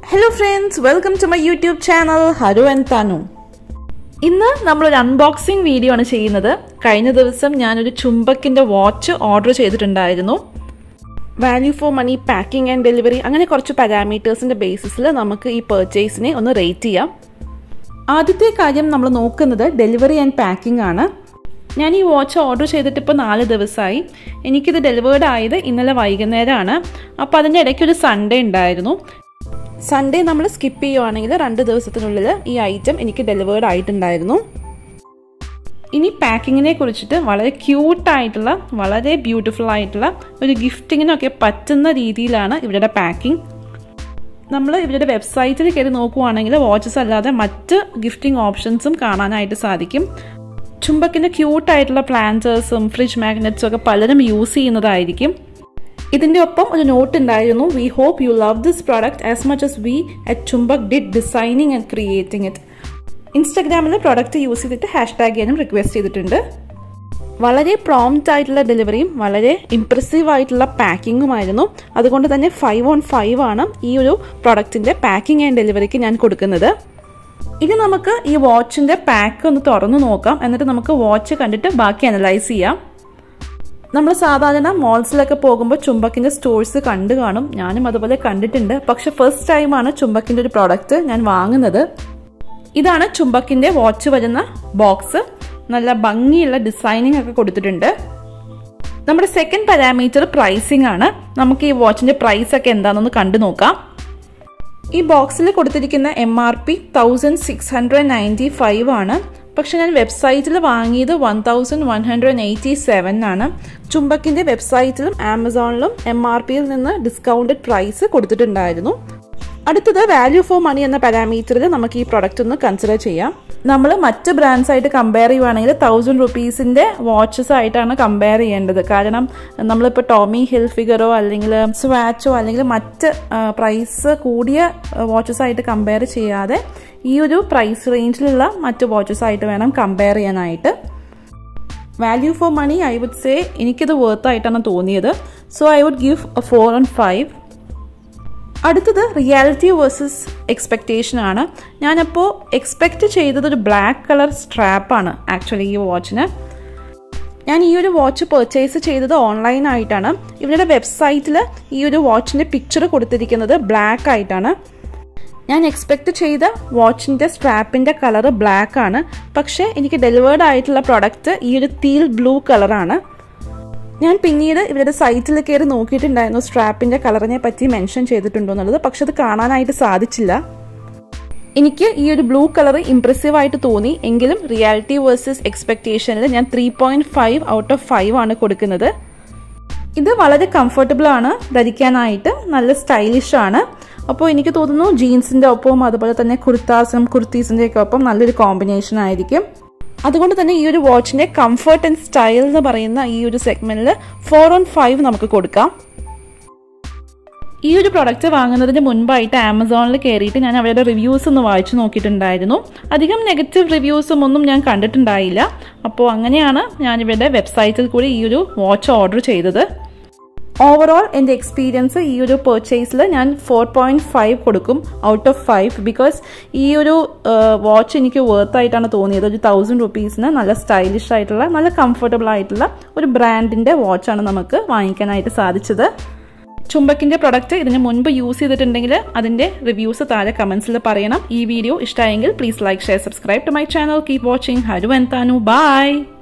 hello friends welcome to my YouTube channel Haru and Thanu ഇന്ന് നമ്മളൊരു unboxing video ആണ് ചെയ്യുന്നത് കഴിഞ്ഞ ദിവസം ഞാനൊരു ചുംബക്കിൻ്റെ വാച്ച് ഓർഡർ ചെയ്തിട്ടുണ്ടായിരുന്നു value for money packing and delivery അങ്ങനെ കുറച്ച് പാരാമീറ്റേഴ്സിൻ്റെ ബേസിസിൽ നമുക്ക് ഈ പെർച്ചേസിനെ ഒന്ന് റേറ്റ് ചെയ്യാം ആദ്യത്തെ കാര്യം നമ്മൾ നോക്കുന്നത് ഡെലിവറി ആൻഡ് പാക്കിംഗ് ആണ് ഞാൻ ഈ വാച്ച് ഓർഡർ ചെയ്തിട്ട് ഇപ്പോൾ നാല് ദിവസമായി എനിക്കിത് ഡെലിവേർഡ് ആയത് ഇന്നലെ വൈകുന്നേരമാണ് അപ്പോൾ അതിൻ്റെ ഇടയ്ക്ക് ഒരു സൺഡേ ഉണ്ടായിരുന്നു സൺഡേ നമ്മൾ സ്കിപ്പ് ചെയ്യുവാണെങ്കിൽ രണ്ട് ദിവസത്തിനുള്ളിൽ ഈ ഐറ്റം എനിക്ക് ഡെലിവേർഡ് ആയിട്ടുണ്ടായിരുന്നു ഇനി പാക്കിങ്ങിനെ കുറിച്ചിട്ട് വളരെ ക്യൂട്ടായിട്ടുള്ള വളരെ ബ്യൂട്ടിഫുൾ ആയിട്ടുള്ള ഒരു ഗിഫ്റ്റിങ്ങിനൊക്കെ പറ്റുന്ന രീതിയിലാണ് ഇവരുടെ പാക്കിംഗ് നമ്മൾ ഇവരുടെ വെബ്സൈറ്റിൽ കയറി നോക്കുവാണെങ്കിൽ വാച്ചസ് അല്ലാതെ മറ്റ് ഗിഫ്റ്റിംഗ് ഓപ്ഷൻസും കാണാനായിട്ട് സാധിക്കും ചുംബക്കിൻ്റെ ക്യൂട്ടായിട്ടുള്ള പ്ലാന്റേഴ്സും ഫ്രിഡ്ജ് മാഗ്നറ്റ്സും ഒക്കെ പലരും യൂസ് ചെയ്യുന്നതായിരിക്കും ഇതിൻ്റെ ഒപ്പം ഒരു നോട്ട് ഉണ്ടായിരുന്നു we hope you love this product as much as we at Chumbak did designing and creating it ഇൻസ്റ്റഗ്രാമിൽ പ്രോഡക്റ്റ് യൂസ് ചെയ്തിട്ട് ഹാഷ് ടാഗ് ചെയ്യാനും റിക്വസ്റ്റ് ചെയ്തിട്ടുണ്ട് വളരെ പ്രോംപ്റ്റ് ആയിട്ടുള്ള ഡെലിവറിയും വളരെ ഇംപ്രസീവ് ആയിട്ടുള്ള പാക്കിങ്ങുമായിരുന്നു അതുകൊണ്ട് തന്നെ ഫൈവ് ഓൺ ഫൈവ് ആണ് ഈ ഒരു പ്രൊഡക്റ്റിൻ്റെ പാക്കിംഗ് ആൻഡ് ഡെലിവറിക്ക് ഞാൻ കൊടുക്കുന്നത് ഇനി നമുക്ക് ഈ വാച്ചിൻ്റെ പാക്ക് ഒന്ന് തുറന്നു നോക്കാം എന്നിട്ട് നമുക്ക് വാച്ച് കണ്ടിട്ട് ബാക്കി അനലൈസ് ചെയ്യാം നമ്മൾ സാധാരണ മോൾസിലൊക്കെ പോകുമ്പോൾ ചുംബക്കിൻ്റെ സ്റ്റോഴ്സ് കണ്ടു കാണും ഞാനും അതുപോലെ കണ്ടിട്ടുണ്ട് പക്ഷെ ഫസ്റ്റ് ടൈമാണ് ചുംബക്കിൻ്റെ ഒരു പ്രോഡക്റ്റ് ഞാൻ വാങ്ങുന്നത് ഇതാണ് ചുംബക്കിൻ്റെ വാച്ച് വരുന്ന ബോക്സ് നല്ല ഭംഗിയുള്ള ഡിസൈനിങ് ഒക്കെ കൊടുത്തിട്ടുണ്ട് നമ്മുടെ സെക്കൻഡ് പാരാമീറ്റർ പ്രൈസിംഗ് ആണ് നമുക്ക് ഈ വാച്ചിൻ്റെ പ്രൈസ് ഒക്കെ എന്താണെന്ന് കണ്ടു നോക്കാം ഈ ബോക്സിൽ കൊടുത്തിരിക്കുന്ന M R P thousand six hundred ninety five ആണ് പക്ഷെ ഞാൻ വെബ്സൈറ്റിൽ വാങ്ങിയത് one thousand one hundred eighty seven ആണ് ചുംബക്കിൻ്റെ വെബ്സൈറ്റിലും ആമസോണിലും എം ആർ പിയിൽ നിന്ന് ഡിസ്കൗണ്ടഡ് പ്രൈസ് കൊടുത്തിട്ടുണ്ടായിരുന്നു അടുത്തത് വാല്യൂ ഫോർ മണി എന്ന പാരാമീറ്ററിൽ നമുക്ക് ഈ പ്രൊഡക്റ്റ് ഒന്ന് കൺസിഡർ ചെയ്യാം നമ്മൾ മറ്റ് ബ്രാൻഡ്സ് ആയിട്ട് കമ്പയർ ചെയ്യുവാണെങ്കിൽ തൗസൻഡ് റുപ്പീസിൻ്റെ വാച്ചസ് ആയിട്ടാണ് കമ്പയർ ചെയ്യേണ്ടത് കാരണം നമ്മളിപ്പോൾ ടോമി ഹിൽഫിഗറോ അല്ലെങ്കിൽ സ്വാച്ചോ അല്ലെങ്കിൽ മറ്റ് പ്രൈസ് കൂടിയ വാച്ചസ് ആയിട്ട് കമ്പയർ ചെയ്യാതെ ഈ ഒരു പ്രൈസ് റേഞ്ചിലുള്ള മറ്റ് വാച്ചസ് ആയിട്ട് വേണം കമ്പയർ ചെയ്യാനായിട്ട് value for money I would say എനിക്കിത് വർത്ത് ആയിട്ടാണ് തോന്നിയത് so I would give four and five അടുത്തത് റിയാലിറ്റി വേഴ്സസ് എക്സ്പെക്റ്റേഷൻ ആണ് ഞാനപ്പോൾ എക്സ്പെക്റ്റ് ചെയ്തത് ഒരു ബ്ലാക്ക് കളർ സ്ട്രാപ്പാണ് ആക്ച്വലി ഈ വാച്ചിന് ഞാൻ ഈ ഒരു വാച്ച് പർച്ചേസ് ചെയ്തത് ഓൺലൈനായിട്ടാണ് ഇവരുടെ വെബ്സൈറ്റിൽ ഈ ഒരു വാച്ചിൻ്റെ പിക്ചർ കൊടുത്തിരിക്കുന്നത് ബ്ലാക്ക് ആയിട്ടാണ് ഞാൻ എക്സ്പെക്റ്റ് ചെയ്ത വാച്ചിൻ്റെ സ്ട്രാപ്പിൻ്റെ കളർ ബ്ലാക്ക് ആണ് പക്ഷേ എനിക്ക് ഡെലിവേർഡ് ആയിട്ടുള്ള പ്രൊഡക്റ്റ് ഈ ഒരു തീൽ ബ്ലൂ കളറാണ് ഞാൻ പിന്നീട് ഇവരുടെ സൈറ്റിൽ കയറി നോക്കിയിട്ടുണ്ടായിരുന്നു സ്ട്രാപ്പിൻ്റെ കളറിനെ പറ്റി മെൻഷൻ ചെയ്തിട്ടുണ്ടോ എന്നുള്ളത് പക്ഷെ അത് കാണാനായിട്ട് സാധിച്ചില്ല എനിക്ക് ഈ ഒരു ബ്ലൂ കളർ ഇംപ്രസീവ് ആയിട്ട് തോന്നി എങ്കിലും റിയാലിറ്റി വേഴ്സസ് എക്സ്പെക്റ്റേഷനിൽ ഞാൻ three point five out of five ആണ് കൊടുക്കുന്നത് ഇത് വളരെ കംഫർട്ടബിൾ ആണ് ധരിക്കാനായിട്ട് നല്ല സ്റ്റൈലിഷ് ആണ് അപ്പോൾ എനിക്ക് തോന്നുന്നു ജീൻസിൻ്റെ ഒപ്പവും അതുപോലെ തന്നെ കുർത്താസും കുർത്തീസിൻ്റെ ഒക്കെ ഒപ്പം നല്ലൊരു കോമ്പിനേഷൻ ആയിരിക്കും അതുകൊണ്ട് തന്നെ ഈ ഒരു വാച്ചിൻ്റെ കംഫർട്ട് ആൻഡ് സ്റ്റൈൽ എന്ന് പറയുന്ന ഈ ഒരു സെഗ്മെന്റിൽ ഫോർ ഓൺ ഫൈവ് നമുക്ക് കൊടുക്കാം ഈ ഒരു പ്രൊഡക്റ്റ് വാങ്ങുന്നതിന് മുൻപായിട്ട് ആമസോണിൽ കയറിയിട്ട് ഞാൻ അവരുടെ റിവ്യൂസ് ഒന്ന് വായിച്ചു നോക്കിയിട്ടുണ്ടായിരുന്നു അധികം നെഗറ്റീവ് റിവ്യൂസും ഒന്നും ഞാൻ കണ്ടിട്ടുണ്ടായില്ല അപ്പോൾ അങ്ങനെയാണ് ഞാൻ ഇവരുടെ വെബ്സൈറ്റിൽ കൂടി ഈ ഒരു വാച്ച് ഓർഡർ ചെയ്തത് ഓവറോൾ എൻ്റെ എക്സ്പീരിയൻസ് ഈ ഒരു പെർച്ചേസിൽ ഞാൻ ഫോർ പോയിൻറ്റ് ഫൈവ് കൊടുക്കും ഔട്ട് ഓഫ് ഫൈവ് ബിക്കോസ് ഈ ഒരു വാച്ച് എനിക്ക് വർത്ത് ആയിട്ടാണ് തോന്നിയത് ഒരു തൗസൻഡ് റുപ്പീസിന് നല്ല സ്റ്റൈലിഷ് ആയിട്ടുള്ള നല്ല കംഫർട്ടബിൾ ആയിട്ടുള്ള ഒരു ബ്രാൻഡിൻ്റെ വാച്ചാണ് നമുക്ക് വാങ്ങിക്കാനായിട്ട് സാധിച്ചത് ചുംബക്കിൻ്റെ പ്രൊഡക്റ്റ് ഇതിന് മുൻപ് യൂസ് ചെയ്തിട്ടുണ്ടെങ്കിൽ അതിൻ്റെ റിവ്യൂസ് താഴെ കമൻസിൽ പറയണം ഈ വീഡിയോ ഇഷ്ടമായെങ്കിൽ please like share subscribe to my channel keep watching Haru and Thanu by